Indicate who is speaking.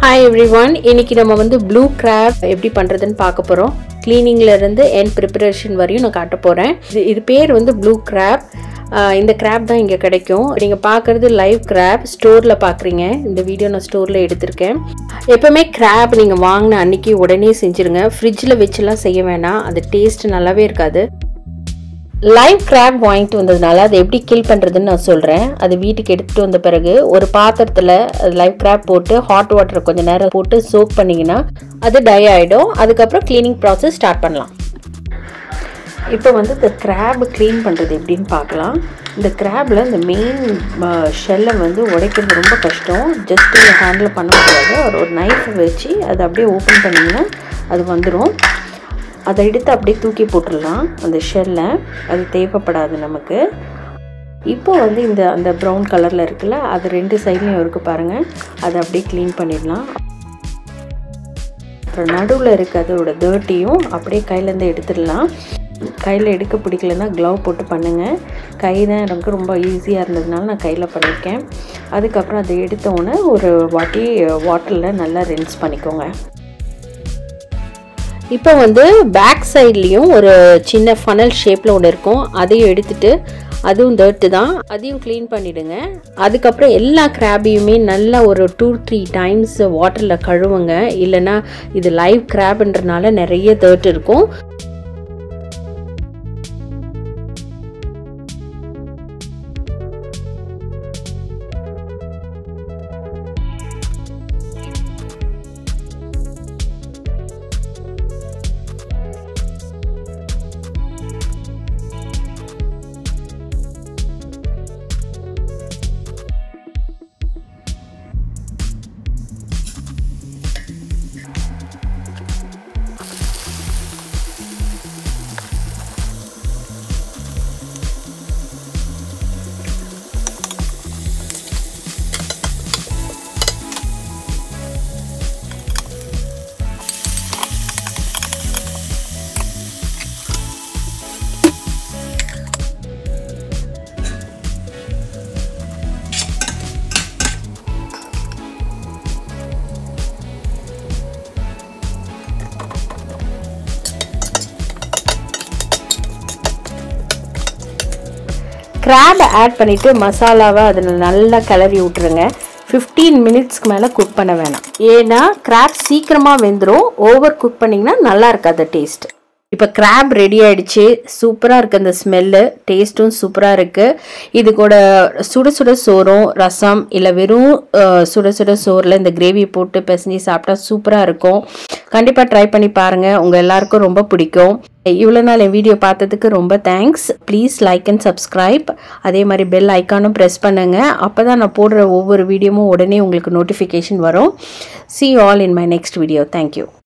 Speaker 1: hi every one இன்னைக்கு நம்ம வந்து ப்ளூ கிராப் எப்படி பண்ணுறதுன்னு பார்க்க போகிறோம் க்ளீனிங்ல இருந்து என் ப்ரிப்பரேஷன் வரையும் நான் காட்ட போகிறேன் இது இது பேர் வந்து ப்ளூ கிராப் இந்த கிராப் தான் இங்கே கிடைக்கும் நீங்கள் பார்க்குறது லைவ் கிராப் ஸ்டோரில் பார்க்குறீங்க இந்த வீடியோ நான் ஸ்டோரில் எடுத்திருக்கேன் எப்போவுமே கிராப் நீங்கள் வாங்கின அன்னைக்கு உடனே செஞ்சுருங்க ஃப்ரிட்ஜில் வச்சுலாம் செய்ய வேணாம் அந்த டேஸ்ட் நல்லாவே இருக்காது லைவ் கிராப் வாங்கிட்டு வந்ததுனால அதை எப்படி கில் பண்ணுறதுன்னு நான் சொல்கிறேன் அது வீட்டுக்கு எடுத்துகிட்டு வந்த பிறகு ஒரு பாத்திரத்தில் லைவ் கிராப் போட்டு ஹாட் வாட்டர் கொஞ்சம் நேரம் போட்டு சோக் பண்ணிங்கன்னா அது டை ஆகிடும் அதுக்கப்புறம் க்ளீனிங் ப்ராசஸ் ஸ்டார்ட் பண்ணலாம் இப்போ வந்து இந்த கிராப் க்ளீன் பண்ணுறது எப்படின்னு பார்க்கலாம் இந்த கிராபில் இந்த மெயின் ஷெல்லை வந்து உடைக்கிறது ரொம்ப கஷ்டம் ஜஸ்ட் ஹேண்டில் பண்ண முடியாது ஒரு ஒரு நைஃப் வச்சு அதை அப்படியே ஓப்பன் பண்ணிங்கன்னா அது வந்துடும் அதை எடுத்து அப்படியே தூக்கி போட்டுடலாம் அந்த ஷெல்லை அது தேவைப்படாது நமக்கு இப்போ வந்து இந்த அந்த ப்ரௌன் கலரில் இருக்குல்ல அது ரெண்டு சைட்லேயும் இருக்குது பாருங்கள் அதை அப்படியே க்ளீன் பண்ணிடலாம் அப்புறம் நடுவில் இருக்க அதோட தேர்ட்டியும் அப்படியே கையிலேருந்து எடுத்துடலாம் கையில் எடுக்க பிடிக்கலன்னா க்ளவ் போட்டு பண்ணுங்கள் கை தான் எனக்கு ரொம்ப ஈஸியாக இருந்ததுனால நான் கையில் பண்ணியிருக்கேன் அதுக்கப்புறம் அதை எடுத்தோடனே ஒரு வாட்டி வாட்டரில் நல்லா ரின்ஸ் பண்ணிக்கோங்க இப்போ வந்து பேக் சைட்லேயும் ஒரு சின்ன ஃபனல் ஷேப்பில் ஒன்று இருக்கும் அதையும் எடுத்துட்டு அதுவும் டர்ட்டு தான் அதையும் க்ளீன் பண்ணிவிடுங்க அதுக்கப்புறம் எல்லா கிராபையுமே நல்லா ஒரு டூ த்ரீ டைம்ஸ் வாட்டரில் கழுவுங்க இல்லைன்னா இது லைவ் கிராப்ன்றனால நிறைய டர்ட் இருக்கும் கிராப் ஆட் பண்ணிவிட்டு மசாலாவை அதில் நல்லா கிளறி விட்ருங்க ஃபிஃப்டீன் மினிட்ஸ்க்கு மேலே குக் பண்ண வேணாம் ஏன்னா கிராப் சீக்கிரமாக வெந்துடும் ஓவர் குக் பண்ணிங்கன்னா நல்லா இருக்காது டேஸ்ட் இப்போ கிராப் ரெடி ஆயிடுச்சு சூப்பராக இருக்குது அந்த ஸ்மெல்லு டேஸ்ட்டும் சூப்பராக இருக்குது இது கூட சுட சுட சோறும் ரசம் இல்லை வெறும் சுட சுட சோறில் இந்த கிரேவி போட்டு பிசைஞ்சு சாப்பிட்டா சூப்பராக இருக்கும் கண்டிப்பாக ட்ரை பண்ணி பாருங்கள் உங்கள் எல்லாருக்கும் ரொம்ப பிடிக்கும் இவ்வளோ நாள் என் வீடியோ பார்த்ததுக்கு ரொம்ப thanks please like and subscribe அதே மாதிரி பெல் ஐக்கானும் ப்ரெஸ் பண்ணுங்கள் அப்போ தான் நான் போடுற ஒவ்வொரு வீடியோவும் உடனே உங்களுக்கு நோட்டிஃபிகேஷன் வரும் see all in my next video thank you